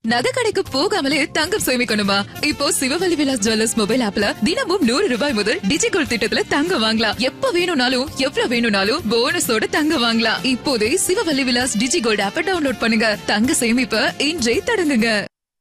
நகை கடைக்கு போகாமலே தங்கம் சேமிக்கணுமா இப்போ சிவவல்லி விலாஸ் ஜுவல்லர்ஸ் மொபைல் ஆப்ல தினமும் நூறு ரூபாய் முதல் டிஜிகோல் திட்டத்துல தங்கம் வாங்கலாம் எப்ப வேணும்னாலும் எவ்வளவு வேணும்னாலும் போனஸோட தங்கம் வாங்கலாம் இப்போதே சிவவல்லி விலாஸ் டிஜிகோல்ட் ஆப்பை டவுன்லோட் பண்ணுங்க தங்க சேமிப்ப இன்றே தொடங்குங்க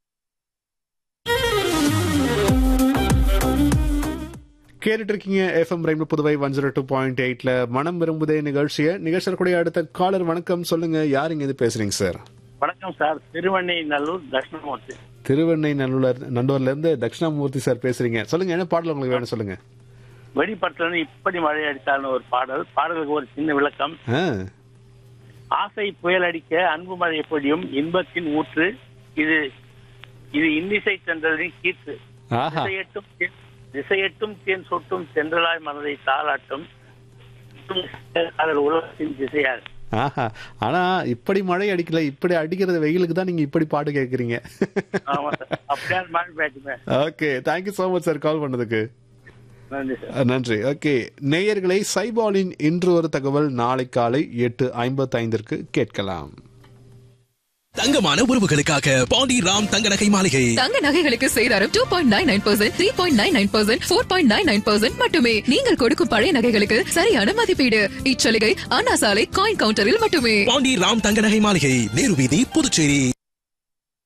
கேட்டுட்டு இருக்கீங்க FM Rainbow Puduvai one zero two point எயிட்ல மனம் விரும்புதே நிகழ்ச்சியை நிகழ்ச்சியில் கூடிய அடுத்த காலர் வணக்கம் சொல்லுங்க யார் இங்க இருந்து பேசுறீங்க சார் வணக்கம் sir Thiruvennainallur Dakshinamurthy Thiruvennainallur நண்டூர்ல இருந்து தட்சிணாமூர்த்தி சார் பேசுறீங்க சொல்லுங்க என்ன பாடல் உங்களுக்கு வேணும் சொல்லுங்க வெடிப்பட்டிலிருந்து இப்படி மழை அடித்தால்னு ஒரு பாடல் பாடலுக்கு ஒரு சின்ன விளக்கம் ஆ, ஆசை புயல் அடிக்க அன்பு மழை பொழியும் இன்பத்தின் ஊற்று இது இது இன்னிசை சென்றலின் கீற்று ஆஹா திசையட்டும் தே- திசையட்டும் தேன் சொட்டும் சென்றலாய் மனதை தாளாட்டும் அதன் உலகத்தின் திசையாக ஆஹா ஆனா இப்படி மழை அடிக்கல இப்படி அடிக்கிறது வெயிலுக்கு தான் நீங்க இப்படி பாட்டு கேக்குறீங்க ஆமா சார் அப்படியே மழை பேட்டுமே okay thank you so much sir call பண்ணதுக்கு நன்றி சார் அஹ், நன்றி ஓகே நேயர்களை சைபாலின் இன்று ஒரு தகவல் நாளை காலை எட்டு ஐம்பத்தி ஐந்திற்கு கேட்கலாம் தங்கமான உறவுகளுக்காக பாண்டி ராம் தங்க நகை மாளிகை தங்க நகைகளுக்கு சேதாரம் two point nine nine percent three point nine nine percent four point nine nine percent மட்டுமே நீங்கள் கொடுக்கும் பழைய நகைகளுக்கு சரியான மதிப்பீடு இச்சலுகை அண்ணா சாலை காயின் கவுண்டரில் மட்டுமே பாண்டி ராம் தங்க நகை மாளிகை நேரு வீதி புதுச்சேரி